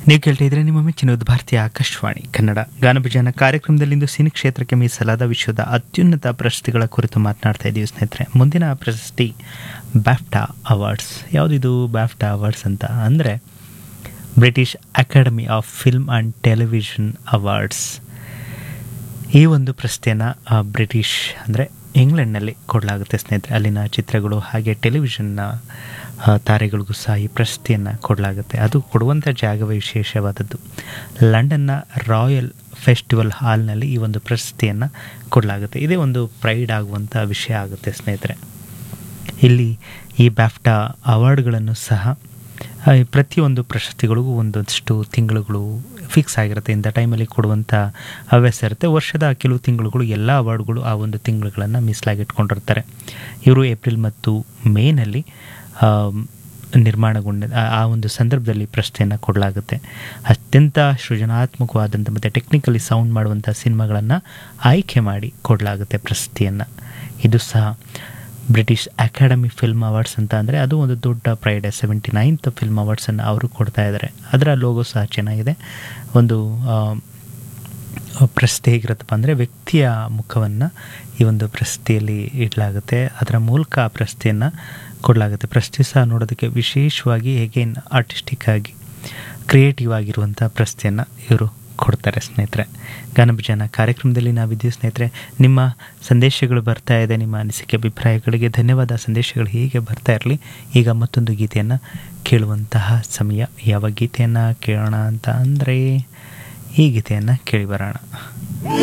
ನೀವು ಕೇಳ್ತಾ ಇದ್ರೆ ನಿಮ್ಮ ಮೆಚ್ಚಿನ ಭಾರತೀಯ ಆಕಾಶವಾಣಿ ಕನ್ನಡ ಗಾನಭಜನ ಕಾರ್ಯಕ್ರಮದಲ್ಲಿಂದು ಸಿನಿ ಕ್ಷೇತ್ರಕ್ಕೆ ಮೀಸಲಾದ ವಿಶ್ವದ ಅತ್ಯುನ್ನತ ಪ್ರಶಸ್ತಿಗಳ ಕುರಿತು ಮಾತನಾಡ್ತಾ ಇದ್ದೀವಿ ಸ್ನೇಹಿತರೆ ಮುಂದಿನ ಪ್ರಶಸ್ತಿ ಬ್ಯಾಫ್ಟಾ ಅವಾರ್ಡ್ಸ್ ಯಾವುದಿದು ಬ್ಯಾಫ್ಟಾ ಅವಾರ್ಡ್ಸ್ ಅಂತ ಅಂದರೆ British academy of film and television awards ಈ ಒಂದು ಪ್ರಶಸ್ತಿಯನ್ನು ಬ್ರಿಟಿಷ್ ಅಂದರೆ ಇಂಗ್ಲೆಂಡ್ನಲ್ಲಿ ಕೊಡಲಾಗುತ್ತೆ ಸ್ನೇಹಿತರೆ ಅಲ್ಲಿನ ಚಿತ್ರಗಳು ಹಾಗೆ ಟೆಲಿವಿಷನ್ನ ಆ, ತಾರೆಗಳಿಗೂ ಸಹ ಈ ಪ್ರಶಸ್ತಿಯನ್ನು ಕೊಡಲಾಗುತ್ತೆ ಅದು ಕೊಡುವಂಥ ಜಾಗವೇ ವಿಶೇಷವಾದದ್ದು ಲಂಡನ್ನ ರಾಯಲ್ ಫೆಸ್ಟಿವಲ್ ಹಾಲ್ನಲ್ಲಿ ಈ ಒಂದು ಪ್ರಶಸ್ತಿಯನ್ನು ಕೊಡಲಾಗುತ್ತೆ ಇದೇ ಒಂದು ಪ್ರೈಡ್ ಆಗುವಂಥ ವಿಷಯ ಆಗುತ್ತೆ ಸ್ನೇಹಿತರೆ ಇಲ್ಲಿ ಈ ಬ್ಯಾಫ್ಟಾ ಅವಾರ್ಡ್ಗಳನ್ನು ಸಹ ಆ, ಈ ಪ್ರತಿಯೊಂದು ಪ್ರಶಸ್ತಿಗಳಿಗೂ ಒಂದಷ್ಟು ತಿಂಗಳುಗಳು ಫಿಕ್ಸ್ ಆಗಿರುತ್ತೆ ಇಂಥ ಟೈಮಲ್ಲಿ ಕೊಡುವಂಥ ಹವ್ಯಾಸ ಇರುತ್ತೆ ವರ್ಷದ ಕೆಲವು ತಿಂಗಳುಗಳು ಎಲ್ಲ ಅವಾರ್ಡ್ಗಳು ಆ ಒಂದು ತಿಂಗಳುಗಳನ್ನು ಮೀಸಲಾಗಿಟ್ಕೊಂಡಿರ್ತಾರೆ ಇವರು ಏಪ್ರಿಲ್ ಮತ್ತು ಮೇನಲ್ಲಿ ಆಮ್, ನಿರ್ಮಾಣಗೊಂಡ ಆ- ಆ ಒಂದು ಸಂದರ್ಭದಲ್ಲಿ ಪ್ರಶಸ್ತಿಯನ್ನು ಕೊಡಲಾಗುತ್ತೆ ಅತ್ಯಂತ ಸೃಜನಾತ್ಮಕವಾದಂಥ ಮತ್ತು ಟೆಕ್ನಿಕಲಿ ಸೌಂಡ್ ಮಾಡುವಂಥ ಸಿನಿಮಾಗಳನ್ನು ಆಯ್ಕೆ ಮಾಡಿ ಕೊಡಲಾಗುತ್ತೆ ಪ್ರಶಸ್ತಿಯನ್ನು ಇದು ಸಹ ಬ್ರಿಟಿಷ್ ಅಕಾಡೆಮಿ ಫಿಲ್ಮ್ ಅವಾರ್ಡ್ಸ್ ಅಂತ ಅಂದರೆ ಅದು ಒಂದು ದೊಡ್ಡ ಪ್ರೈಡ್ ಸೆವೆಂಟಿ ನೈನ್ತ್ ಫಿಲ್ಮ್ ಅವಾರ್ಡ್ಸನ್ನು ಅವರು ಕೊಡ್ತಾ ಇದ್ದಾರೆ ಅದರ ಲೋಗೋ ಸಹ ಚೆನ್ನಾಗಿದೆ ಒಂದು ಆ, ಪ್ರಶಸ್ತಿ ಹೇಗಿರುತ್ತಪ್ಪ ಅಂದರೆ ವ್ಯಕ್ತಿಯ ಮುಖವನ್ನು ಈ ಒಂದು ಪ್ರಶಸ್ತಿಯಲ್ಲಿ ಇಡಲಾಗುತ್ತೆ ಅದರ ಮೂಲಕ ಆ ಪ್ರಶಸ್ತಿಯನ್ನು ಕೊಡಲಾಗುತ್ತೆ ಪ್ರಶಸ್ತಿ ಸಹ ನೋಡೋದಕ್ಕೆ ವಿಶೇಷವಾಗಿ ಹೇಗೇನು ಆರ್ಟಿಸ್ಟಿಕ್ ಆಗಿ ಕ್ರಿಯೇಟಿವ್ ಆಗಿರುವಂಥ ಪ್ರಶಸ್ತಿಯನ್ನು ಇವರು ಕೊಡ್ತಾರೆ ಸ್ನೇಹಿತರೆ ಗಾನಭಜನ ಕಾರ್ಯಕ್ರಮದಲ್ಲಿ ನಾವಿದ್ದೀವಿ ಸ್ನೇಹಿತರೆ ನಿಮ್ಮ ಸಂದೇಶಗಳು ಬರ್ತಾ ಇದೆ ನಿಮ್ಮ ಅನಿಸಿಕೆ ಅಭಿಪ್ರಾಯಗಳಿಗೆ ಧನ್ಯವಾದ ಸಂದೇಶಗಳು ಹೀಗೆ ಬರ್ತಾ ಇರಲಿ ಈಗ ಮತ್ತೊಂದು ಗೀತೆಯನ್ನು ಕೇಳುವಂತಹ ಸಮಯ ಯಾವ ಗೀತೆಯನ್ನು ಕೇಳೋಣ ಅಂತ ಅಂದರೆ ಈ ಗೀತೆಯನ್ನು ಕೇಳಿ ಬರೋಣ